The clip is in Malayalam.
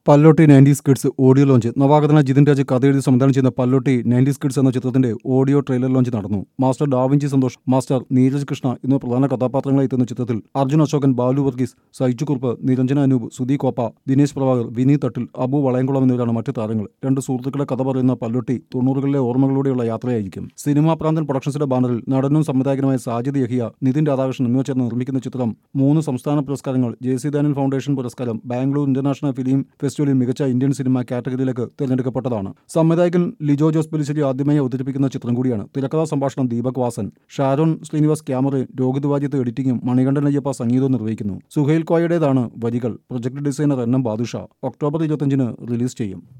പല്ലോട്ടി നയൻറ്റീസ് കിഡ്സ് ഓഡിയോ ലോഞ്ച് നവാഗതന ജിതിൻ രാജ് കഥ എഴുതി സംവിധാനം ചെയ്യുന്ന പല്ലോട്ടി നയൻറ്റീസ് കിഡ്സ് എന്ന ചിത്രത്തിന്റെ ഓഡിയോ ട്രെയിലർ ലോഞ്ച് നടന്നു മാസ്റ്റർ ഡാവിഞ്ചി സന്തോഷ് മാസ്റ്റർ നീരജ് കൃഷ്ണ എന്നിവ പ്രധാന കഥാപാത്രങ്ങളായി എത്തുന്ന ചിത്രത്തിൽ അർജുൻ അശോകൻ ബാലു വർഗീസ് സൈജു കുറുപ്പ് നിരഞ്ജന അനൂപ് സുധി കോപ്പ ദിനേശ് പ്രഭാകർ വിനീത് തട്ടിൽ അബു വളയംകുളം എന്നിവരാണ് മറ്റു താരങ്ങൾ രണ്ട് സുഹൃത്തുക്കളെ കഥ പറയുന്ന പല്ലോട്ടി തൊണ്ണൂറുകളിലെ ഓർമ്മകളിലൂടെയുള്ള യാത്രയായിരിക്കും സിനിമാ പ്രാന്തൻ പ്രൊഡക്ഷൻസിന്റെ ബാനറിൽ നടനും സംവിധായകനുമായ സാജിദ് യഹിയ നിതിൻ രാധാകൃഷ്ണൻ എന്നിവ ചേർന്ന് നിർമ്മിക്കുന്ന ചിത്രം മൂന്ന് സംസ്ഥാന പുരസ്കാരങ്ങൾ ജെ സി ദാനൻ ഫൗണ്ടേഷൻ പുരസ്കാരം ബാംഗ്ലൂർ ഇന്റർനാഷണൽ ഫിലിം ഫെസ്റ്റിവലിൽ മികച്ച ഇന്ത്യൻ സിനിമ കാറ്റഗറിയിലേക്ക് തിരഞ്ഞെടുക്കപ്പെട്ടതാണ് സംവിധായകൻ ലിജോ ജോസ് പെലിശ്ശേരി ആദ്യമായി അവതരിപ്പിക്കുന്ന ചിത്രം കൂടിയാണ് തിരക്കഥാ സംഭാഷണം ദീപക് വാസൻ ഷാരോൺ ശ്രീനിവാസ് ക്യാമറയും രോഹിത് വാജിത്ത് എഡിറ്റിംഗും മണികണ്ഠൻ അയ്യപ്പ സംഗീതവും നിർവഹിക്കുന്നു സുഹൈൽ കോയയുടേതാണ് വരികൾ project designer N M Badusha October ഇരുപത്തഞ്ചിന് റിലീസ് ചെയ്യും